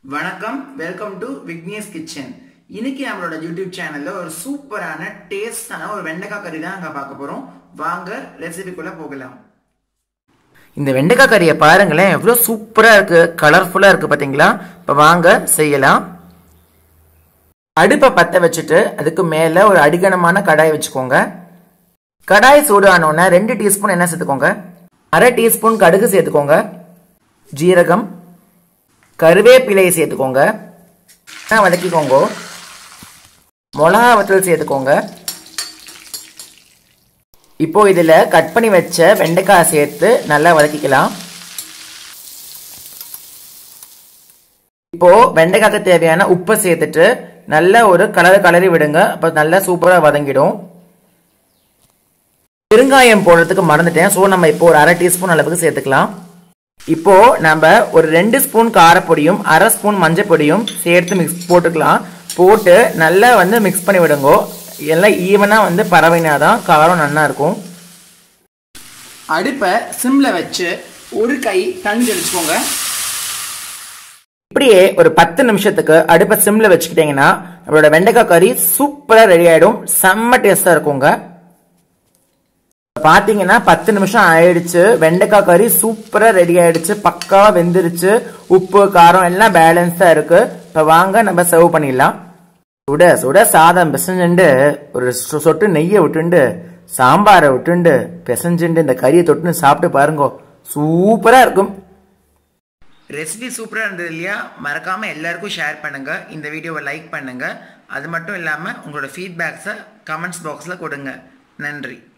வணக்கம் welcome to Vignesh kitchen இன்னைக்கு நம்மளோட யூடியூப் சேனல்ல ஒரு சூப்பரான டேஸ்டான ஒரு வெண்டைக்காய் கறி தான் அங்க பார்க்க போறோம் வாங்க ரெசிபிக்குள்ள போகலாம் இந்த வெண்டைக்காய் கறியை பாருங்களேன் எவ்வளோ சூப்பராக இருக்கு கலர்ஃபுல்லாக இருக்கு பார்த்தீங்களா இப்போ வாங்க செய்யலாம் அடுப்பை பற்ற வச்சுட்டு அதுக்கு மேலே ஒரு அடிகனமான கடாய் வச்சுக்கோங்க கடாய் சூடானோடனே ரெண்டு டீஸ்பூன் எண்ணெய் சேர்த்துக்கோங்க அரை டீஸ்பூன் கடுகு சேர்த்துக்கோங்க ஜீரகம் கருவேப்பிலையை சேர்த்துக்கோங்க நல்லா வதக்கிக்கோங்க மிளகா வத்தல் சேர்த்துக்கோங்க இப்போ இதில் கட் பண்ணி வச்ச வெண்டைக்காய் சேர்த்து நல்லா வதக்கிக்கலாம் இப்போ வெண்டைக்காய்க்கு தேவையான உப்பை சேர்த்துட்டு நல்ல ஒரு கலர் கலரி விடுங்க அப்போ நல்லா சூப்பராக வதங்கிடும் பெருங்காயம் போடுறதுக்கு மறந்துட்டேன் ஸோ நம்ம இப்போ ஒரு அரை டீஸ்பூன் அளவுக்கு சேர்த்துக்கலாம் இப்போ நம்ம ஒரு ரெண்டு ஸ்பூன் காரப்பொடியும் அரை ஸ்பூன் மஞ்சள் பொடியும் சேர்த்து மிக்ஸ் போட்டுக்கலாம் போட்டு நல்லா வந்து மிக்ஸ் பண்ணி விடுங்கோ எல்லாம் ஈவனாக வந்து பறவைனா தான் காரம் நல்லா இருக்கும் அடுப்பை சிம்ல வச்சு ஒரு கை தண்ணி தெளிச்சுக்கோங்க இப்படியே ஒரு பத்து நிமிஷத்துக்கு அடுப்பை சிம்ல வச்சுக்கிட்டீங்கன்னா நம்மளோட வெண்டைக்காய் கறி சூப்பராக ரெடி ஆகிடும் செம்ம டேஸ்டாக இருக்குங்க பார்த்தீங்கன்னா பத்து நிமிஷம் ஆயிடுச்சு வெண்டைக்காய் கறி சூப்பராக ரெடி ஆயிடுச்சு பக்காவா வெந்துருச்சு உப்பு காரம் எல்லாம் பேலன்ஸாக இருக்கு இப்போ வாங்க நம்ம சர்வ் பண்ணிடலாம் சுட சுட சாதம் பிசைஞ்சுண்டு ஒரு சொ- சொட்டு நெய்யை விட்டுண்டு சாம்பாரை விட்டுண்டு பிசைஞ்சுண்டு இந்த கறியை தொட்டுன்னு சாப்பிட்டு பாருங்க சூப்பராக இருக்கும் ரெசிபி சூப்பராக இருந்தது இல்லையா மறக்காம எல்லாருக்கும் ஷேர் பண்ணுங்க இந்த வீடியோவை லைக் பண்ணுங்க அது மட்டும் இல்லாமல் உங்களோட ஃபீட்பேக்ஸை கமெண்ட்ஸ் பாக்ஸில் கொடுங்க நன்றி